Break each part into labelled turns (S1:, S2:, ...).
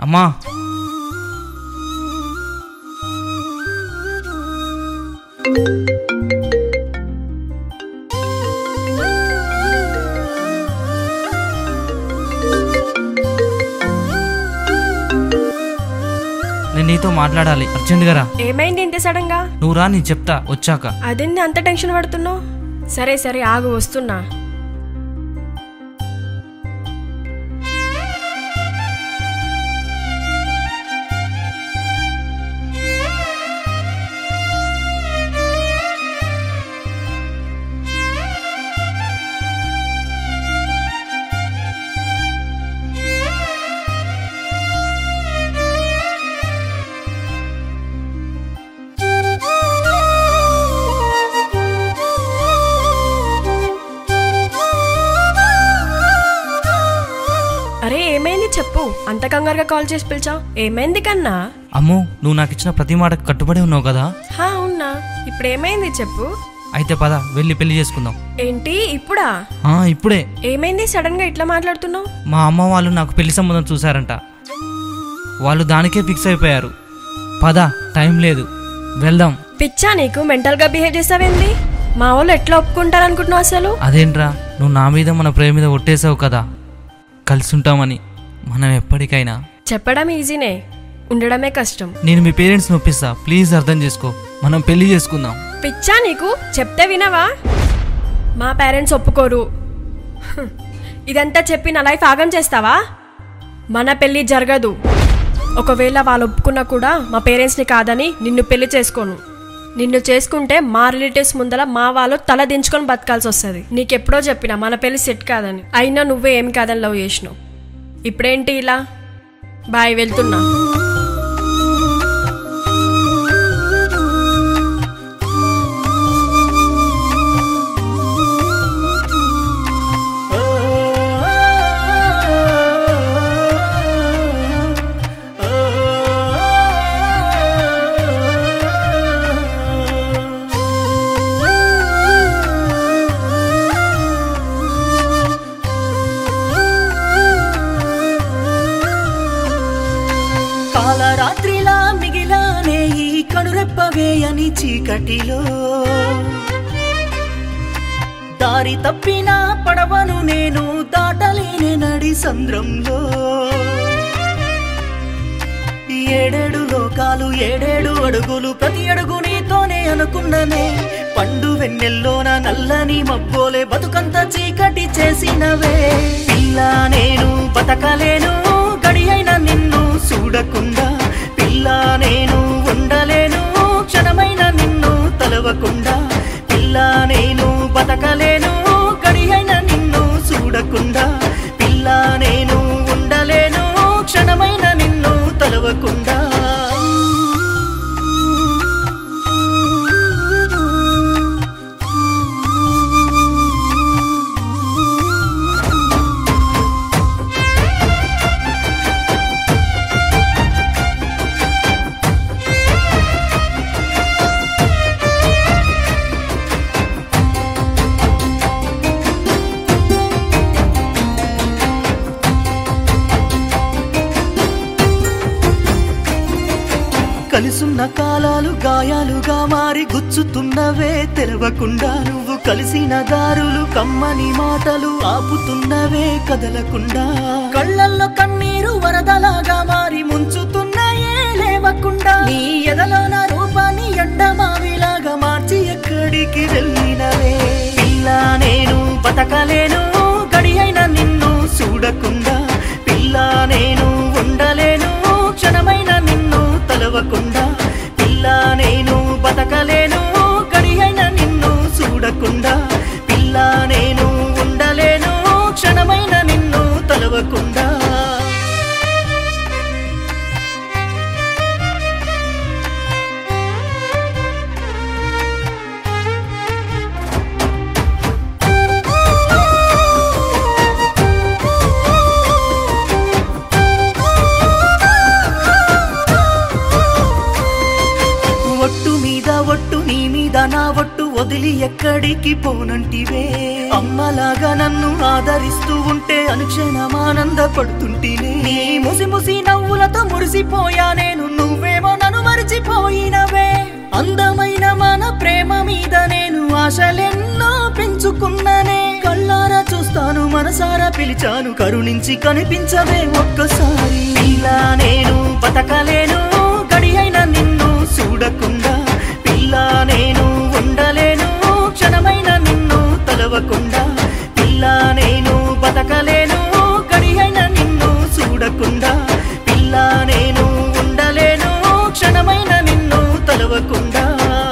S1: అమ్మా నేను నీతో మాట్లాడాలి అర్జెంట్గా రా
S2: ఏమైంది ఇంత సడన్ గా
S1: నువ్వు రా నేను చెప్తా వచ్చాక
S2: అదేంది అంత టెన్షన్ పడుతున్నావు సరే సరే ఆగు వస్తున్నా అరే ఏమైంది చెప్పు అంత కంగారుగా కాల్ చేసి పిలిచావు ఏమైంది కన్నా
S1: అమ్మో నువ్వు నాకు ఇచ్చిన ప్రతి మాటకు కట్టుబడి ఉన్నావు కదా
S2: హా ఉన్నా ఇప్పుడు ఏమైంది చెప్పు
S1: అయితే పద వెళ్ళి పెళ్లి చేసుకుందాం
S2: ఏంటి ఇప్పుడా
S1: ఆ ఇప్పుడే
S2: ఏమైంది సడన్ గా ఇట్లా మాట్లాడుతున్నావు
S1: మా అమ్మ వాళ్ళు నాకు పెళ్లి సంబంధం చూశారంట వాళ్ళు దానికే ఫిక్స్ అయిపోయారు పద టైం లేదు వెళ్దాం
S2: పిచ్చా నీకు మెంటల్ గా బిహేవ్ చేసావేంది మా వాళ్ళు ఎట్లా ఒప్పుకుంటారు అనుకుంటున్నావు అసలు
S1: అదేంట్రా నువ్వు నా మీద మన ప్రేమ మీద ఒట్టేసావు కదా కలిసి ఉంటామని మనం ఎప్పటికైనా
S2: చెప్పడం ఈజీనే ఉండడమే కష్టం
S1: నేను మీ పేరెంట్స్ నొప్పిస్తా ప్లీజ్ అర్థం చేసుకో మనం పెళ్లి చేసుకుందాం
S2: పిచ్చా నీకు చెప్తే వినవా మా పేరెంట్స్ ఒప్పుకోరు హ్, ఇదంతా చెప్పి నా లైఫ్ ఆగం చేస్తావా మన పెళ్ళి జరగదు ఒకవేళ వాళ్ళు ఒప్పుకున్నా కూడా మా పేరెంట్స్ని కాదని నిన్ను పెళ్లి చేసుకోను నిన్ను చేసుకుంటే మా రిలేటివ్స్ ముందర మా వాళ్ళు తల దించుకొని బతకాల్సి వస్తుంది నీకెప్పుడో చెప్పిన మన పెళ్లి సెట్ కాదని అయినా నువ్వే ఏం కాదని లవ్ చేసినావు ఇప్పుడేంటి ఇలా బాయ్ వెళ్తున్నా
S3: కాలరాత్రిలా మిగిలానే ఈ కనురెప్పవేయని చీకటిలో దారి తప్పిన పడవను నేను దాటలేని నడి సంద్రంలో ఏడేడు లోకాలు ఏడేడు అడుగులు ప్రతి అడుగు నీతోనే అనుకున్ననే పండు వెన్నెల్లోన నల్లని మబ్బోలే బతుకంత చీకటి చేసినవే పిల్ల నేను బతకలేను గడి అయిన నిన్ను చూడకుండా పిల్ల నేను ఉండలేను క్షణమైన నిన్ను తలవకుండా పిల్ల నేను బతకలేను గడి అయిన నిన్ను చూడకుండా పిల్ల నేను ఉండలేను క్షణమైన నిన్ను తలవకుండా కలిసున్న కాలాలు గాయాలుగా మారి గుచ్చుతున్నవే తెలవకుండా నువ్వు కలిసిన దారులు కమ్మని మాటలు ఆపుతున్నవే కదలకుండా కళ్ళల్లో కన్నీరు వరదలాగా మారి ముంచుతున్నాయే లేవకుండా నీ ఎదలోన రూపాన్ని ఎండమావిలాగా మార్చి ఎక్కడికి వెళ్ళినవే పిల్ల నేను బతకలేను గడి అయిన నిన్ను చూడకుండా పిల్ల నేను ఉండలేను క్షణమైన నిన్ను తలవకుండా పిల్ల నేను బతకలేను గడి అయిన నిన్ను చూడకుండా పిల్ల నేను ఉండలేను క్షణమైన నిన్ను తలవకుండా వదిలి ఎక్కడికి పోనంటివే అమ్మలాగా నన్ను ఆదరిస్తూ ఉంటే అనుక్షణం ఆనందపడుతుంటేనే నీ ముసి ముసి నవ్వులతో మురిసిపోయా నేను నువ్వేమో నన్ను మరిచిపోయినవే అందమైన మన ప్రేమ మీద నేను ఆశలెన్నో పెంచుకున్నానే కళ్ళారా చూస్తాను మనసారా పిలిచాను కరుణించి కనిపించవే ఒక్కసారి ఇలా నేను బతకలేను గడి అయిన నిన్ను చూడకుండా పిల్ల నేను ఉండలేను క్షణమైన నిన్ను తలవకుండా పిల్ల నేను బతకలేను గడి అయిన నిన్ను చూడకుండా పిల్ల నేను ఉండలేను క్షణమైన నిన్ను తలవకుండా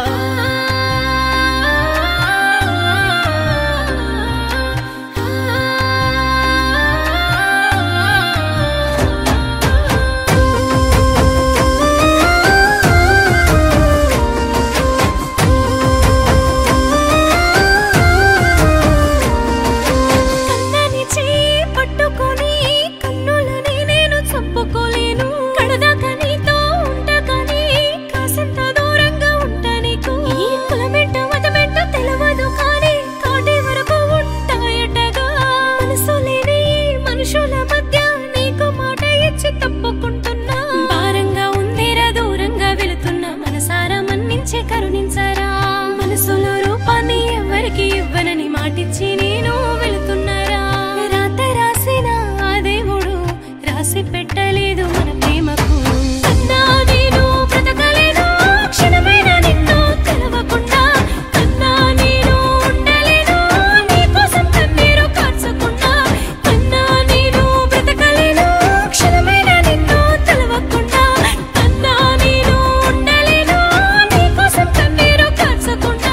S4: కన్నని చేయి పట్టుకొని కన్నులని నేను చంపుకోలేను కడదాకా నీతో ఉండగాని కాసింత దూరంగా ఉంటా నీకు ఈ కులమెట్ట మతమెట్ట తెలవదు కానీ కాటి వరకు ఉంటాయటగా మనసు లేని ఈ మనుషుల మధ్య నీకు మాట ఇచ్చి తప్పుకుంటున్నా భారంగా ఉందిరా దూరంగా వెళుతున్నా మనసారా మన్నించి కరుణించరా మనసులో రూపాన్ని ఎవరికి ఇవ్వనని మాటిచ్చి నేను వెళుతున్నారా రాత రాసిన ఆ దేవుడు రాసి పెట్టలేదు మన ప్రేమకు కన్నా నేను బ్రతకలేను క్షణమైన నిన్ను కలవకుండా కన్నా నేను ఉండలేను నీ కోసం కన్నీరు కార్చకుండా కన్నా నేను బ్రతకలేను క్షణమైన నిన్ను తలవకుండా కన్నా నేను ఉండలేను నీ కోసం కన్నీరు కార్చకుండా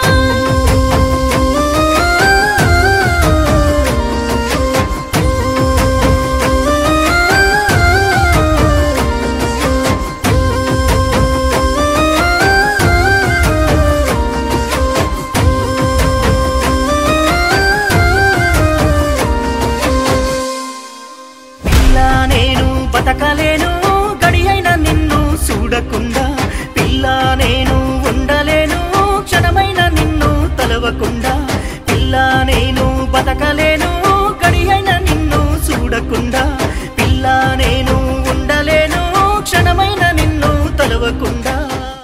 S3: పిల్ల నేను బతకలేను గడి అయిన నిన్ను చూడకుండా పిల్ల నేను ఉండలేను క్షణమైన నిన్ను తలవకుండా పిల్ల నేను బతకలేను గడి అయిన నిన్ను చూడకుండా పిల్ల నేను ఉండలేను క్షణమైన నిన్ను తలవకుండా